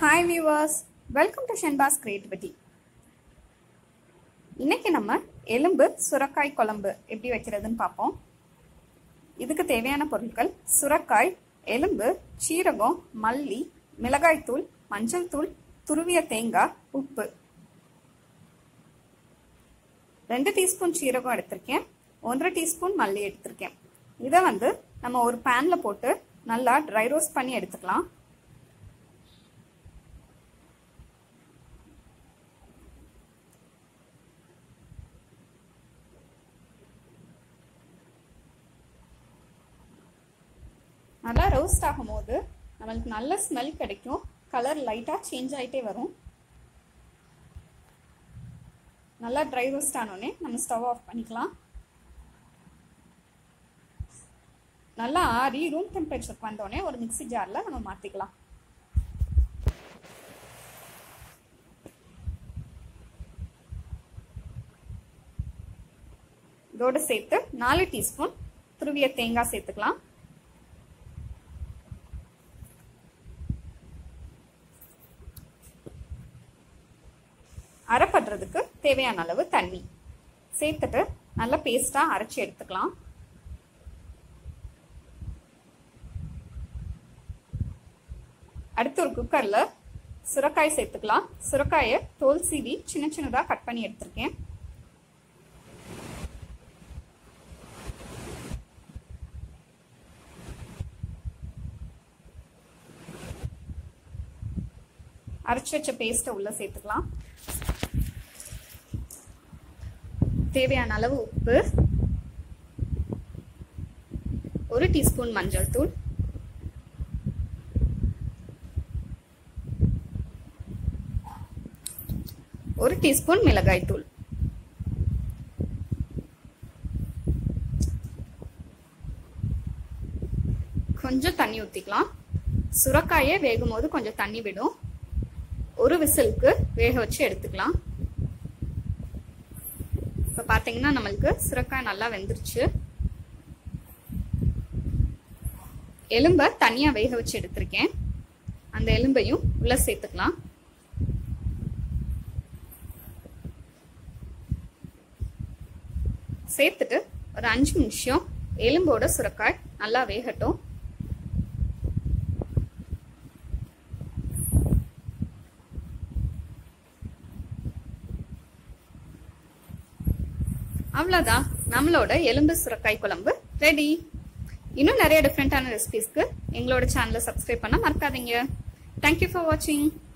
hi viewers welcome to Shenbas creativity இன்னைக்கு நம்ம எலும்பு சுரக்காய் குழம்பு எப்படி வைக்கிறதுன்னு பார்ப்போம் இதுக்கு தேவையான பொருட்கள் சுரக்காய் எலும்பு சீரகம் மல்லி மிளகாய்த்தூள் மஞ்சள் தூள் துருவிய தேங்காய் உப்பு ரெண்டு டீஸ்பூன் சீரகம் எடுத்திருக்கேன் ஒன்றரை டீஸ்பூன் மல்லி எடுத்திருக்கேன் இதை வந்து நம்ம ஒரு பேனில் போட்டு நல்லா ட்ரை ரோஸ்ட் பண்ணி எடுத்துக்கலாம் நல்லா ரோஸ்ட் ஆகும்போது நம்மளுக்கு நல்ல ஸ்மெல் கிடைக்கும் கலர் லைட்டாக சேஞ்ச் ஆகிட்டே வரும் நல்லா ட்ரை ரோஸ்ட் ஆனோடனே நம்ம ஸ்டவ் ஆஃப் பண்ணிக்கலாம் நல்லா ஆறி ரூம் டெம்பரேச்சருக்கு வந்தோடனே ஒரு மிக்சி ஜாரில் நம்ம மாற்றிக்கலாம் இதோடு சேர்த்து நாலு டீஸ்பூன் துருவிய தேங்காய் சேர்த்துக்கலாம் அரைப்படுறதுக்கு தேவையான அளவு தண்ணி சேர்த்துட்டு நல்லா பேஸ்ட்டாக அரைச்சி எடுத்துக்கலாம் அடுத்து ஒரு குக்கரில் சுரக்காய் சேர்த்துக்கலாம் சுரக்காயை தோல் சீவி சின்ன சின்னதாக கட் பண்ணி எடுத்திருக்கேன் அரைச்சி வச்ச பேஸ்ட்டை உள்ளே சேர்த்துக்கலாம் தேவையான அளவு உப்பு ஒரு டீஸ்பூன் மஞ்சள் தூள் ஒரு டீஸ்பூன் மிளகாய் தூள் கொஞ்சம் தண்ணி ஊற்றிக்கலாம் சுரக்காயை வேகும் போது கொஞ்சம் தண்ணி விடும் ஒரு விசிலுக்கு வேக வச்சு எடுத்துக்கலாம் இப்போ பார்த்தீங்கன்னா நம்மளுக்கு சுரக்காய் நல்லா வெந்துருச்சு எலும்பை தனியாக வேக வச்சு எடுத்திருக்கேன் அந்த எலும்பையும் உள்ள சேர்த்துக்கலாம் சேர்த்துட்டு ஒரு அஞ்சு நிமிஷம் எலும்போட சுரக்காய் நல்லா வேகட்டும் அவ்வளோதான் நம்மளோட எலும்பு சுரக்காய் குழம்பு ரெடி இன்னும் நிறைய டிஃப்ரெண்ட்டான ரெசிபிஸ்க்கு எங்களோட சேனலை சப்ஸ்கிரைப் பண்ண மறக்காதீங்க தேங்க்யூ ஃபார் வாட்சிங்